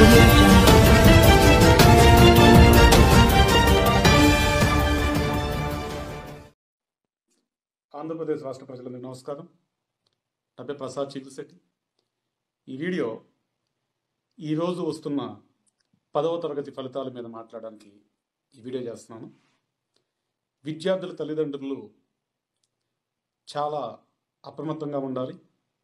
audio jungle. Andhra Pradesh రాష్ట్ర ప్రజలందరికీ నమస్కారం నా పేరు ప్రసాద్ చిగుశెట్టి ఈ వీడియో ఈరోజు వస్తున్న పదవ తరగతి ఫలితాల మీద మాట్లాడడానికి ఈ వీడియో చేస్తున్నాను విద్యార్థుల తల్లిదండ్రులు చాలా అప్రమత్తంగా ఉండాలి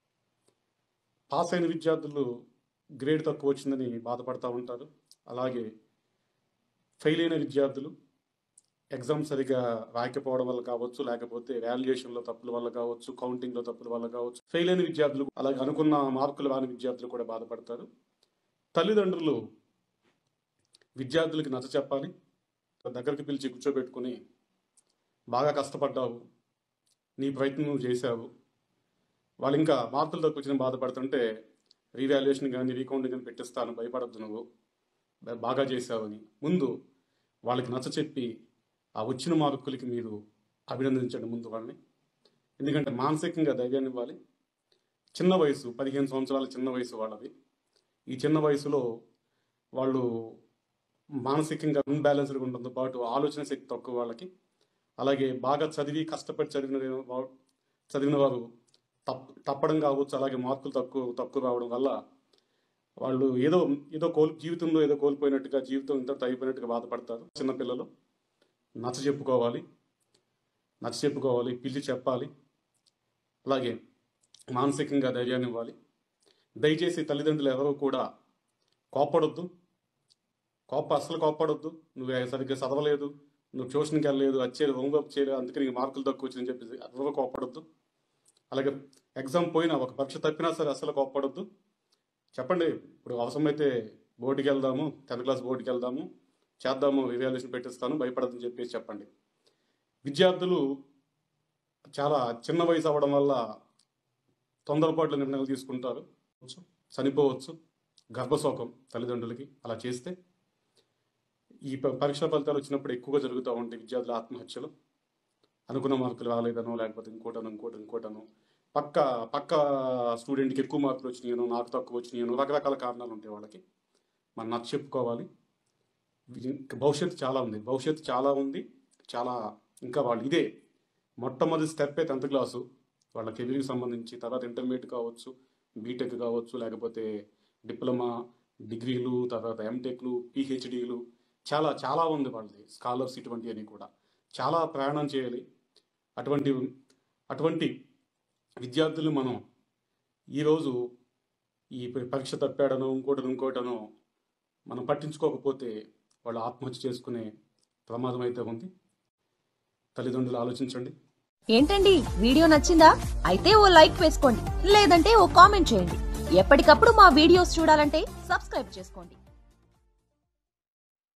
పాస్ అయిన విద్యార్థులు గ్రేడ్ తక్కువ వచ్చిందని బాధపడతా ఉంటారు అలాగే ఫెయిల్ అయిన విద్యార్థులు ఎగ్జామ్ సరిగా రాయకపోవడం వల్ల కావచ్చు లేకపోతే వాల్యుయేషన్లో తప్పుల వల్ల కావచ్చు కౌంటింగ్లో తప్పుల వల్ల కావచ్చు ఫెయిల్ అయిన విద్యార్థులు అలాగే అనుకున్న మార్కులు రాని విద్యార్థులు కూడా బాధపడతారు తల్లిదండ్రులు విద్యార్థులకి నచ్చ చెప్పాలి దగ్గరికి పిలిచి కూర్చోబెట్టుకుని బాగా కష్టపడ్డావు నీ ప్రయత్నం నువ్వు చేశావు వాళ్ళు ఇంకా మార్కులు తక్కువ వచ్చిన బాధపడుతుంటే రీవాల్యుయేషన్ కానీ రీకౌంటింగ్ కానీ పెట్టిస్తాను భయపడద్దు నువ్వు బా- బాగా చేశావని ముందు వాళ్ళకి నచ్చ చెప్పి ఆ వచ్చిన మార్కులకి మీరు అభినందించండి ముందు వాళ్ళని ఎందుకంటే మానసికంగా ధైర్యాన్ని ఇవ్వాలి చిన్న వయసు పదిహేను సంవత్సరాల చిన్న వయసు వాళ్ళది ఈ చిన్న వయసులో వాళ్ళు మానసికంగా అన్బ్యాలెన్స్డ్గా ఉండడంతో పాటు ఆలోచన శక్తి తక్కువ వాళ్ళకి అలాగే బాగా చదివి కష్టపడి చదివిన వా- చదివిన వారు తప్ తప్పడం కావచ్చు అలాగే మార్కులు తక్కువ తక్కువ రావడం వల్ల వాళ్ళు ఏదో ఏదో కోల్ జీవితంలో ఏదో కోల్పోయినట్టుగా జీవితం ఇంతటితో అయిపోయినట్టుగా బాధపడతారు చిన్నపిల్లలు నచ్చ చెప్పుకోవాలి నచ్చ చెప్పుకోవాలి పిలిచి చెప్పాలి అలాగే మానసికంగా ధైర్యాన్ని ఇవ్వాలి దయచేసి తల్లిదండ్రులు ఎవరూ కూడా కోప్పడొద్దు కోప అసలు కోప్పడొద్దు నువ్వు సరిగ్గా చదవలేదు నువ్వు ట్యూషన్కి వెళ్ళలేదు వచ్చేది హోంవర్క్ చేయలేదు అందుకని నీకు మార్కులు తక్కువ వచ్చిందని చెప్పేసి ఎవరు కోప్పడొద్దు అలాగే ఎగ్జామ్ పోయినా ఒక పరీక్ష తప్పినా సరే అసలు కోప్పడొద్దు చెప్పండి ఇప్పుడు అవసరమైతే బోర్డుకి వెళ్దాము టెన్త్ క్లాస్ బోర్డుకి వెళ్దాము చేద్దాము రివాల్యూషన్ పెట్టిస్తాను భయపడదని చెప్పేసి చెప్పండి విద్యార్థులు చాలా చిన్న వయసు అవ్వడం వల్ల తొందరపాట్ల నిర్ణయాలు తీసుకుంటారు చనిపోవచ్చు గర్భశోకం తల్లిదండ్రులకి అలా చేస్తే ఈ ప- పరీక్షా ఫలితాలు వచ్చినప్పుడు ఎక్కువగా జరుగుతూ ఉంటాయి విద్యార్థుల ఆత్మహత్యలు అనుకున్న మార్కులు రాలేదనో లేకపోతే ఇంకోటనో ఇంకోటి ఇంకోటనో పక్క పక్క స్టూడెంట్కి ఎక్కువ మార్కులు వచ్చినాయనో నాకు తక్కువ వచ్చినాయనో రకరకాల కారణాలు ఉంటాయి వాళ్ళకి మనం నచ్చ చెప్పుకోవాలి ఇంకా భవిష్యత్తు చాలా ఉంది భవిష్యత్తు చాలా ఉంది చాలా ఇంకా వాళ్ళు ఇదే మొట్టమొదటి స్టెప్పే టెన్త్ క్లాసు వాళ్ళ కెరీర్కి సంబంధించి తర్వాత ఇంటర్మీడియట్ కావచ్చు బీటెక్ కావచ్చు లేకపోతే డిప్లొమా డిగ్రీలు తర్వాత ఎంటెక్లు పిహెచ్డీలు చాలా చాలా ఉంది వాళ్ళది స్కాలర్స్ ఇటువంటివన్నీ కూడా చాలా ప్రయాణం చేయాలి అటువంటి అటువంటి విద్యార్థులు మనం ఈరోజు ఈ ప- పరీక్ష తప్పాడనో ఇంకోటనో ఇంకోటనో మనం పట్టించుకోకపోతే వాళ్ళు ఆత్మహత్య చేసుకునే ప్రమాదం అయితే ఉంది తల్లిదండ్రులు ఆలోచించండి ఏంటండి వీడియో నచ్చిందా అయితే ఓ లైక్ వేసుకోండి లేదంటే ఓ కామెంట్ చేయండి ఎప్పటికప్పుడు మా వీడియోస్ చూడాలంటే సబ్స్క్రైబ్ చేసుకోండి